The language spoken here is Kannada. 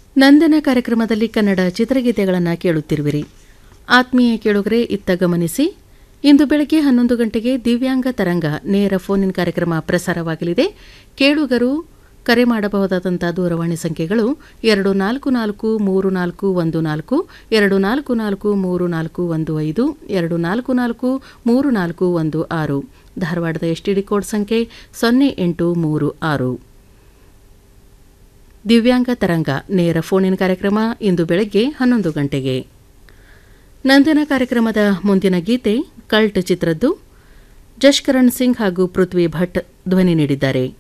ನಂದನ ಕಾರ್ಯಕ್ರಮದಲ್ಲಿ ಕನ್ನಡ ಚಿತ್ರಗೀತೆಗಳನ್ನು ಕೇಳುತ್ತಿರುವಿರಿ ಆತ್ಮೀಯ ಕೇಳುಗರೆ ಇತ್ತ ಗಮನಿಸಿ ಇಂದು ಬೆಳಗ್ಗೆ ಹನ್ನೊಂದು ಗಂಟೆಗೆ ದಿವ್ಯಾಂಗ ತರಂಗ ನೇರ ಫೋನ್ ಕಾರ್ಯಕ್ರಮ ಪ್ರಸಾರವಾಗಲಿದೆ ಕೇಳುಗರು ಕರೆ ಮಾಡಬಹುದಾದಂಥ ದೂರವಾಣಿ ಸಂಖ್ಯೆಗಳು ಎರಡು ನಾಲ್ಕು ನಾಲ್ಕು ಮೂರು ನಾಲ್ಕು ಒಂದು ನಾಲ್ಕು ಎರಡು ನಾಲ್ಕು ನಾಲ್ಕು ಮೂರು ನಾಲ್ಕು ಒಂದು ಐದು ಎರಡು ನಾಲ್ಕು ನಾಲ್ಕು ಮೂರು ನಾಲ್ಕು ಒಂದು ಆರು ಧಾರವಾಡದ ಎಸ್ಟಿಡಿ ಕೋಡ್ ಸಂಖ್ಯೆ ಸೊನ್ನೆ ಎಂಟು ಮೂರು ಆರು ದಿವ್ಯಾಂಗ ತರಂಗ ನೇರ ಫೋನಿನ ಕಾರ್ಯಕ್ರಮ ಇಂದು ಬೆಳಗ್ಗೆ ಹನ್ನೊಂದು ಗಂಟೆಗೆ ನಂದನ ಕಾರ್ಯಕ್ರಮದ ಮುಂದಿನ ಗೀತೆ ಕಲ್ಟ್ ಚಿತ್ರದ್ದು ಜಶ್ಕರಣ್ ಸಿಂಗ್ ಹಾಗೂ ಪೃಥ್ವಿ ಭಟ್ ಧ್ವನಿ ನೀಡಿದ್ದಾರೆ